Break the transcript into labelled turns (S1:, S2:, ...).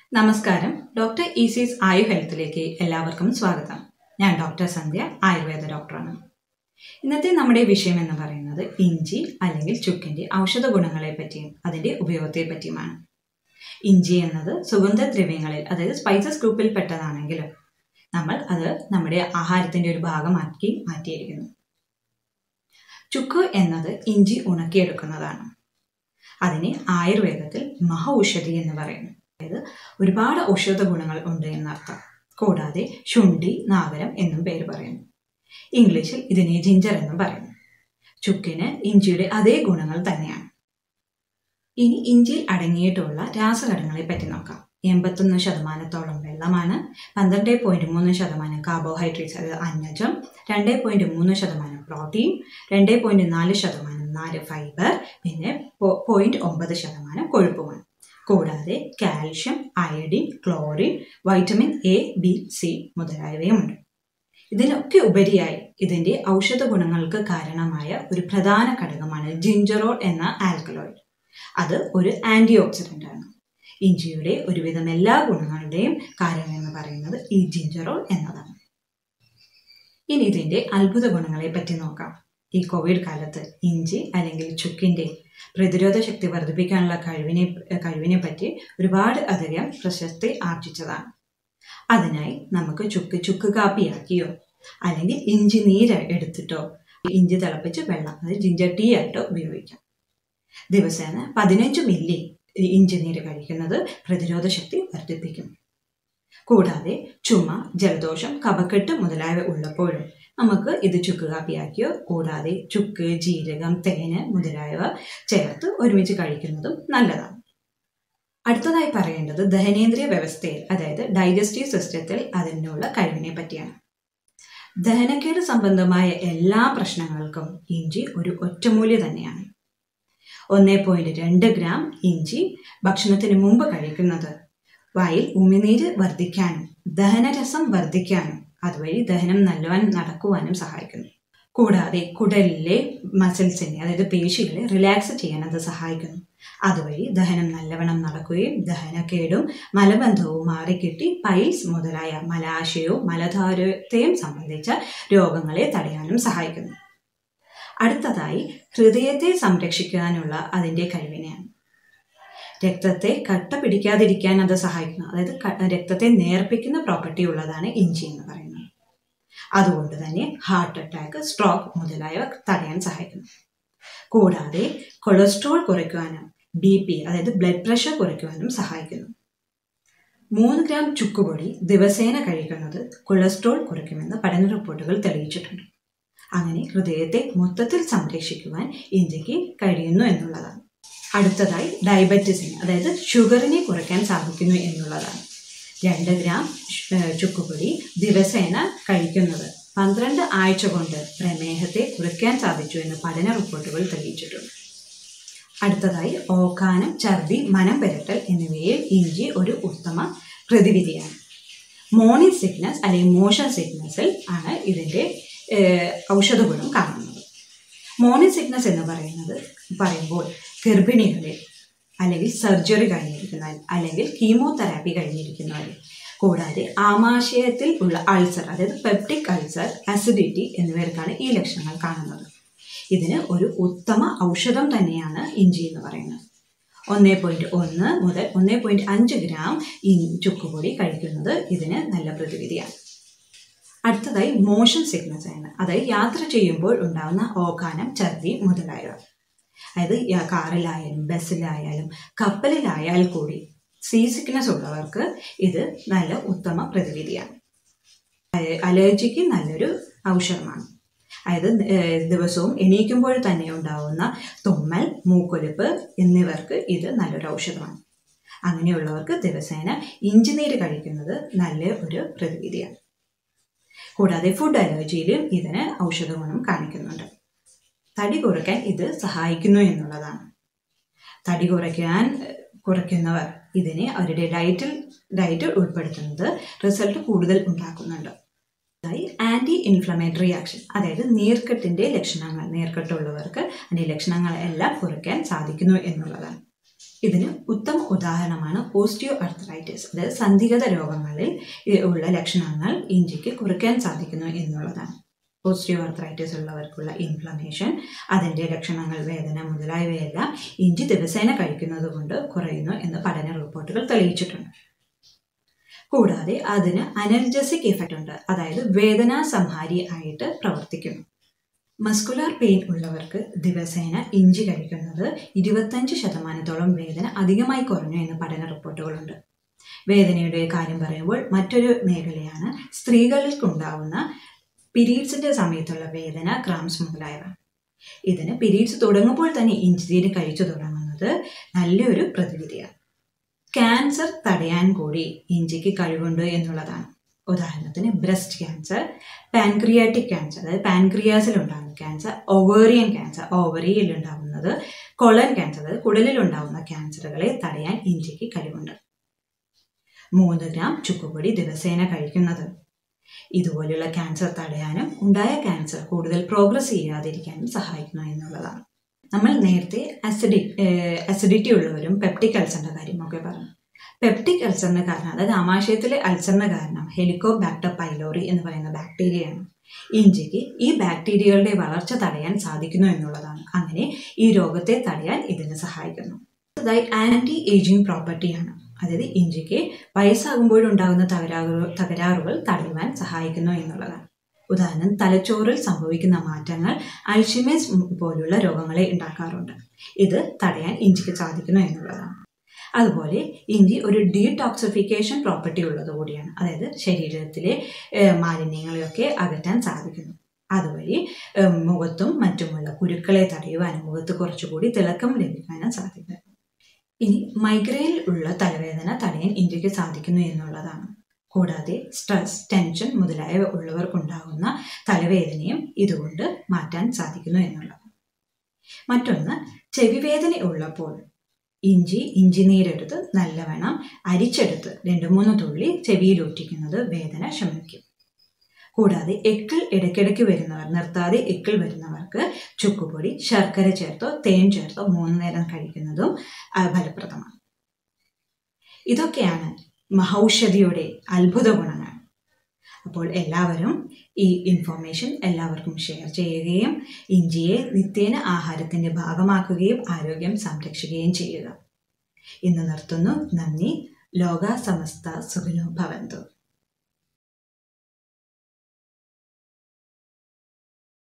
S1: നമസ്കാരം ഡോക്ടർ ഈസീസ് ആയു ഹെൽത്തിലേക്ക് എല്ലാവർക്കും സ്വാഗതം ഞാൻ ഡോക്ടർ സന്ധ്യ ആയുർവേദ ഡോക്ടറാണ് ഇന്നത്തെ നമ്മുടെ വിഷയം എന്ന് പറയുന്നത് ഇഞ്ചി അല്ലെങ്കിൽ ചുക്കിൻ്റെ ഔഷധ ഗുണങ്ങളെ പറ്റിയും അതിൻ്റെ ഉപയോഗത്തെ പറ്റിയുമാണ് ഇഞ്ചി എന്നത് സുഗന്ധദ്രവ്യങ്ങളിൽ അതായത് സ്പൈസസ് ഗ്രൂപ്പിൽ പെട്ടതാണെങ്കിലും നമ്മൾ അത് നമ്മുടെ ആഹാരത്തിൻ്റെ ഒരു ഭാഗമാക്കി മാറ്റിയിരിക്കുന്നു ചുക്ക് എന്നത് ഇഞ്ചി ഉണക്കിയെടുക്കുന്നതാണ് അതിനെ ആയുർവേദത്തിൽ മഹ ഔഷധി എന്ന് പറയുന്നു അതായത് ഒരുപാട് ഔഷധ ഗുണങ്ങൾ ഉണ്ട് എന്നർത്ഥം കൂടാതെ ശുണ്ഠി നാഗരം എന്നും പേര് പറയുന്നു ഇംഗ്ലീഷിൽ ഇതിനെ ജിഞ്ചർ എന്നും പറയുന്നു ചുക്കിന് ഇഞ്ചിയുടെ അതേ ഗുണങ്ങൾ തന്നെയാണ് ഇനി ഇഞ്ചിയിൽ അടങ്ങിയിട്ടുള്ള രാസഘടകങ്ങളെ പറ്റി നോക്കാം എൺപത്തൊന്ന് ശതമാനത്തോളം വെള്ളമാണ് പന്ത്രണ്ട് പോയിന്റ് മൂന്ന് ശതമാനം കാർബോഹൈഡ്രേറ്റ്സ് അതായത് അന്നജം രണ്ട് പോയിന്റ് മൂന്ന് ശതമാനം പ്രോട്ടീൻ രണ്ട് പോയിന്റ് നാല് ശതമാനം നാല് ഫൈബർ പിന്നെ പോയിന്റ് ഒമ്പത് ശതമാനം കൊഴുപ്പുമാണ് കൂടാതെ calcium iodine chlorine vitamin A B C മുതലായവയുമുണ്ട് ഇതിനൊക്കെ ഉപരിയായി ഇതിൻ്റെ ഔഷധ ഗുണങ്ങൾക്ക് കാരണമായ ഒരു പ്രധാന ഘടകമാണ് ജിഞ്ചറോൾ എന്ന ആൽക്കലോയിഡ് അത് ഒരു ആൻറ്റി ഓക്സിഡൻ്റ് ആണ് ഇഞ്ചിയുടെ ഒരുവിധം എല്ലാ ഗുണങ്ങളുടെയും കാരണം എന്ന് പറയുന്നത് ഈ ജിഞ്ചറോൾ എന്നതാണ് ഇനി ഇതിൻ്റെ അത്ഭുത ഗുണങ്ങളെ പറ്റി നോക്കാം ഈ കോവിഡ് കാലത്ത് ഇഞ്ചി അല്ലെങ്കിൽ ചുക്കിൻ്റെ പ്രതിരോധ ശക്തി വർദ്ധിപ്പിക്കാനുള്ള കഴിവിനെ കഴിവിനെ പറ്റി ഒരുപാട് അധികം പ്രശസ്തി ആർജിച്ചതാണ് അതിനായി നമുക്ക് ചുക്ക് ചുക്ക് കാപ്പിയാക്കിയോ അല്ലെങ്കിൽ ഇഞ്ചി നീര് എടുത്തിട്ടോ ഇഞ്ചി തിളപ്പിച്ച് വെള്ളം അതായത് ജിഞ്ചർ ടീ ആയിട്ടോ ഉപയോഗിക്കാം ദിവസേന പതിനഞ്ച് മില്ലി ഇഞ്ചി നീര് കഴിക്കുന്നത് പ്രതിരോധ ശക്തി വർദ്ധിപ്പിക്കും കൂടാതെ ചുമ ജലദോഷം കഫക്കെട്ട് മുതലായവ ഉള്ളപ്പോഴും നമുക്ക് ഇത് ചുക്ക് കാപ്പിയാക്കിയോ കൂടാതെ ചുക്ക് ജീരകം തേന് മുതലായവ ചേർത്ത് ഒരുമിച്ച് കഴിക്കുന്നതും നല്ലതാണ് അടുത്തതായി പറയേണ്ടത് ദഹനേന്ദ്രിയ വ്യവസ്ഥയിൽ അതായത് ഡൈജസ്റ്റീവ് സിസ്റ്റത്തിൽ അതിനുള്ള കഴിവിനെ പറ്റിയാണ് ദഹനക്കേട് സംബന്ധമായ എല്ലാ പ്രശ്നങ്ങൾക്കും ഇഞ്ചി ഒരു ഒറ്റമൂല്യ തന്നെയാണ് ഒന്നേ പോയിന്റ് രണ്ട് ഗ്രാം ഇഞ്ചി ഭക്ഷണത്തിന് മുമ്പ് കഴിക്കുന്നത് വായിൽ ഉമിനീര് വർദ്ധിക്കാനും ദഹനരസം വർദ്ധിക്കാനും അതുവഴി ദഹനം നല്ലവൻ നടക്കുവാനും സഹായിക്കുന്നു കൂടാതെ കുടലിലെ മസിൽസിനെ അതായത് പേശികളെ റിലാക്സ് ചെയ്യാൻ അത് സഹായിക്കുന്നു അതുവഴി ദഹനം നല്ലവണ്ണം നടക്കുകയും ദഹനക്കേടും മലബന്ധവും മാറിക്കിട്ടി പൈൽസ് മുതലായ മലാശയവും മലധാരത്തെയും സംബന്ധിച്ച രോഗങ്ങളെ തടയാനും സഹായിക്കുന്നു അടുത്തതായി ഹൃദയത്തെ സംരക്ഷിക്കാനുള്ള അതിൻ്റെ കഴിവിനെയാണ് രക്തത്തെ കട്ട പിടിക്കാതിരിക്കാൻ അത് സഹായിക്കുന്നു അതായത് രക്തത്തെ നേർപ്പിക്കുന്ന പ്രോപ്പർട്ടി ഉള്ളതാണ് ഇഞ്ചി എന്ന് പറയുന്നത് അതുകൊണ്ട് തന്നെ ഹാർട്ട് അറ്റാക്ക് സ്ട്രോക്ക് മുതലായവ തടയാൻ സഹായിക്കുന്നു കൂടാതെ കൊളസ്ട്രോൾ കുറയ്ക്കുവാനും ബി പി അതായത് ബ്ലഡ് പ്രഷർ കുറയ്ക്കുവാനും സഹായിക്കുന്നു മൂന്ന് ഗ്രാം ചുക്കുപൊടി ദിവസേന കഴിക്കുന്നത് കൊളസ്ട്രോൾ കുറയ്ക്കുമെന്ന് പഠന റിപ്പോർട്ടുകൾ തെളിയിച്ചിട്ടുണ്ട് അങ്ങനെ ഹൃദയത്തെ മൊത്തത്തിൽ സംരക്ഷിക്കുവാൻ ഇഞ്ചിക്ക് കഴിയുന്നു എന്നുള്ളതാണ് അടുത്തതായി ഡയബറ്റീസിന് അതായത് ഷുഗറിനെ കുറയ്ക്കാൻ സാധിക്കുന്നു എന്നുള്ളതാണ് രണ്ട് ഗ്രാം ചുക്കുപൊടി ദിവസേന കഴിക്കുന്നത് പന്ത്രണ്ട് ആഴ്ച കൊണ്ട് പ്രമേഹത്തെ കുറയ്ക്കാൻ സാധിച്ചു എന്ന് പഠന റിപ്പോർട്ടുകൾ തെളിയിച്ചിട്ടുണ്ട് അടുത്തതായി ഓക്കാനം ഛർദി മനം പെരട്ടൽ എന്നിവയിൽ ഇഞ്ചി ഒരു ഉത്തമ പ്രതിവിധിയാണ് മോർണിംഗ് സിക്നസ് അല്ലെങ്കിൽ മോഷൻ സിക്നസ്സിൽ ആണ് ഇതിൻ്റെ ഔഷധ ഗുണം കാണുന്നത് മോർണിംഗ് സിക്നസ് എന്ന് പറയുന്നത് പറയുമ്പോൾ ഗർഭിണികളിൽ അല്ലെങ്കിൽ സർജറി കഴിഞ്ഞിരിക്കുന്നവർ അല്ലെങ്കിൽ കീമോതെറാപ്പി കഴിഞ്ഞിരിക്കുന്നവർ കൂടാതെ ആമാശയത്തിൽ ഉള്ള അൾസർ അതായത് പെപ്റ്റിക് അൾസർ അസിഡിറ്റി എന്നിവർക്കാണ് ഈ ലക്ഷണങ്ങൾ കാണുന്നത് ഇതിന് ഒരു ഉത്തമ ഔഷധം തന്നെയാണ് ഇഞ്ചി എന്ന് പറയുന്നത് ഒന്നേ പോയിന്റ് ഒന്ന് മുതൽ ഒന്നേ പോയിന്റ് അഞ്ച് ഗ്രാം ഈ ചുക്കുപൊടി കഴിക്കുന്നത് ഇതിന് നല്ല പ്രതിവിധിയാണ് അടുത്തതായി മോഷൻ സിക്നസ് ആണ് അതായത് യാത്ര ചെയ്യുമ്പോൾ ഉണ്ടാകുന്ന ഓക്കാനം ഛർദി മുതലായവ അതായത് കാറിലായാലും ബസ്സിലായാലും കപ്പലിലായാൽ കൂടി സീ സിക്നസ് ഉള്ളവർക്ക് ഇത് നല്ല ഉത്തമ പ്രതിവിധിയാണ് അലർജിക്ക് നല്ലൊരു ഔഷധമാണ് അതായത് ദിവസവും എണീക്കുമ്പോൾ തന്നെ ഉണ്ടാവുന്ന തുമ്മൽ മൂക്കൊലിപ്പ് എന്നിവർക്ക് ഇത് നല്ലൊരു ഔഷധമാണ് അങ്ങനെയുള്ളവർക്ക് ദിവസേന ഇഞ്ചിനീര് കഴിക്കുന്നത് നല്ല ഒരു പ്രതിവിധിയാണ് കൂടാതെ ഫുഡ് അലർജിയിലും ഇതിന് ഔഷധ ഗുണം കാണിക്കുന്നുണ്ട് തടി കുറയ്ക്കാൻ ഇത് സഹായിക്കുന്നു എന്നുള്ളതാണ് തടി കുറയ്ക്കാൻ കുറയ്ക്കുന്നവർ ഇതിനെ അവരുടെ ഡയറ്റിൽ ഡയറ്റിൽ ഉൾപ്പെടുത്തുന്നത് റിസൾട്ട് കൂടുതൽ ഉണ്ടാക്കുന്നുണ്ട് ആൻറ്റി ഇൻഫ്ലമേറ്ററി ആക്ഷൻ അതായത് നീർക്കെട്ടിൻ്റെ ലക്ഷണങ്ങൾ നീർക്കെട്ടുള്ളവർക്ക് അതിൻ്റെ ലക്ഷണങ്ങളെല്ലാം കുറയ്ക്കാൻ സാധിക്കുന്നു എന്നുള്ളതാണ് ഇതിന് ഉത്തമ ഉദാഹരണമാണ് ഓസ്റ്റിയോ അർത്രൈറ്റിസ് അതായത് സന്ധിഗത രോഗങ്ങളിൽ ഉള്ള ലക്ഷണങ്ങൾ ഇഞ്ചിക്ക് കുറയ്ക്കാൻ സാധിക്കുന്നു എന്നുള്ളതാണ് ഓസ്റ്റിയോ അർത്രൈറ്റിസ് ഉള്ളവർക്കുള്ള ഇൻഫ്ലമേഷൻ അതിൻ്റെ ലക്ഷണങ്ങൾ വേദന മുതലായവയെല്ലാം ഇഞ്ചി ദിവസേന കഴിക്കുന്നത് കൊണ്ട് കുറയുന്നു എന്ന് പഠന റിപ്പോർട്ടുകൾ തെളിയിച്ചിട്ടുണ്ട് കൂടാതെ അതിന് അനർജസിക് ഇഫക്റ്റ് ഉണ്ട് അതായത് വേദനാ സംഹാരി ആയിട്ട് പ്രവർത്തിക്കുന്നു മസ്കുലാർ പെയിൻ ഉള്ളവർക്ക് ദിവസേന ഇഞ്ചി കഴിക്കുന്നത് ഇരുപത്തഞ്ച് ശതമാനത്തോളം വേദന അധികമായി കുറഞ്ഞു എന്ന് പഠന റിപ്പോർട്ടുകളുണ്ട് വേദനയുടെ കാര്യം പറയുമ്പോൾ മറ്റൊരു മേഖലയാണ് സ്ത്രീകൾക്കുണ്ടാവുന്ന പീരീഡ്സിന്റെ സമയത്തുള്ള വേദന ക്രാംസ് മുതലായവ ഇതിന് പീരീഡ്സ് തുടങ്ങുമ്പോൾ തന്നെ ഇഞ്ചിനീര് കഴിച്ചു തുടങ്ങുന്നത് നല്ലൊരു പ്രതിവിധിയാണ് ക്യാൻസർ തടയാൻ കൂടി ഇഞ്ചിക്ക് കഴിവുണ്ട് എന്നുള്ളതാണ് ഉദാഹരണത്തിന് ബ്രസ്റ്റ് ക്യാൻസർ പാൻക്രിയാറ്റിക് ക്യാൻസർ അതായത് പാൻക്രിയാസിൽ ഉണ്ടാകുന്ന ക്യാൻസർ ഓവേറിയൻ ക്യാൻസർ ഓവറിയിൽ ഉണ്ടാകുന്നത് കൊളൻ ക്യാൻസർ അതായത് കുടലിൽ ഉണ്ടാകുന്ന ക്യാൻസറുകളെ തടയാൻ ഇഞ്ചിക്ക് കഴിവുണ്ട് മൂന്ന് ഗ്രാം ചുക്കുപൊടി ദിവസേന കഴിക്കുന്നത് ഇതുപോലെയുള്ള ക്യാൻസർ തടയാനും ഉണ്ടായ ക്യാൻസർ കൂടുതൽ പ്രോഗ്രസ് ചെയ്യാതിരിക്കാനും സഹായിക്കുന്നു എന്നുള്ളതാണ് നമ്മൾ നേരത്തെ അസിഡിക് അസിഡിറ്റി ഉള്ളവരും പെപ്റ്റിക് അൾസറിന്റെ കാര്യമൊക്കെ പറഞ്ഞു പെപ്റ്റിക് അൾസറിന് കാരണം അതായത് ആമാശയത്തിലെ അൾസറിന് കാരണം ഹെലിക്കോബാക്ടർ പൈലോറി എന്ന് പറയുന്ന ബാക്ടീരിയയാണ് ഇഞ്ചിക്ക് ഈ ബാക്ടീരിയകളുടെ വളർച്ച തടയാൻ സാധിക്കുന്നു എന്നുള്ളതാണ് അങ്ങനെ ഈ രോഗത്തെ തടയാൻ ഇതിന് സഹായിക്കുന്നു അതായത് ആന്റി ഏജിങ് പ്രോപ്പർട്ടിയാണ് അതായത് ഇഞ്ചിക്ക് വയസ്സാകുമ്പോഴുണ്ടാകുന്ന തകരാറുകൾ തകരാറുകൾ തടയുവാൻ സഹായിക്കുന്നു എന്നുള്ളതാണ് ഉദാഹരണം തലച്ചോറിൽ സംഭവിക്കുന്ന മാറ്റങ്ങൾ അൾഷിമേസ് പോലുള്ള രോഗങ്ങളെ ഉണ്ടാക്കാറുണ്ട് ഇത് തടയാൻ ഇഞ്ചിക്ക് സാധിക്കുന്നു എന്നുള്ളതാണ് അതുപോലെ ഇഞ്ചി ഒരു ഡീടോക്സിഫിക്കേഷൻ പ്രോപ്പർട്ടി ഉള്ളത് കൂടിയാണ് അതായത് ശരീരത്തിലെ മാലിന്യങ്ങളെയൊക്കെ അകറ്റാൻ സാധിക്കുന്നു അതുവഴി മുഖത്തും മറ്റുമുള്ള കുരുക്കളെ തടയുവാനും മുഖത്ത് കുറച്ചുകൂടി തിളക്കം ലഭിക്കാനും സാധിക്കും ഇനി മൈഗ്രെയിൽ ഉള്ള തലവേദന തടയാൻ ഇഞ്ചിക്ക് സാധിക്കുന്നു എന്നുള്ളതാണ് കൂടാതെ സ്ട്രെസ് ടെൻഷൻ മുതലായവ ഉള്ളവർക്കുണ്ടാകുന്ന തലവേദനയും ഇതുകൊണ്ട് മാറ്റാൻ സാധിക്കുന്നു എന്നുള്ളത് മറ്റൊന്ന് ചെവിവേദന ഉള്ളപ്പോൾ ഇഞ്ചി ഇഞ്ചി നീരെടുത്ത് നല്ലവണ്ണം അരിച്ചെടുത്ത് രണ്ട് മൂന്ന് തുള്ളി ചെവിയിൽ ഒറ്റിക്കുന്നത് വേദന ശമിക്കും കൂടാതെ എക്കിൾ ഇടയ്ക്കിടയ്ക്ക് വരുന്നവർ നിർത്താതെ എക്കിൾ വരുന്നവർക്ക് ചുക്കുപൊടി ശർക്കര ചേർത്തോ തേൻ ചേർത്തോ മൂന്ന് നേരം കഴിക്കുന്നതും ഫലപ്രദമാണ് ഇതൊക്കെയാണ് മഹൌഷധിയുടെ അത്ഭുത ഗുണങ്ങൾ അപ്പോൾ എല്ലാവരും ഈ ഇൻഫോർമേഷൻ എല്ലാവർക്കും ഷെയർ ചെയ്യുകയും ഇഞ്ചിയെ നിത്യേന ആഹാരത്തിൻ്റെ ഭാഗമാക്കുകയും ആരോഗ്യം സംരക്ഷിക്കുകയും ചെയ്യുക ഇന്ന് നിർത്തുന്നു നന്ദി ലോക സമസ്ത സുഖനോ ഭവന്തു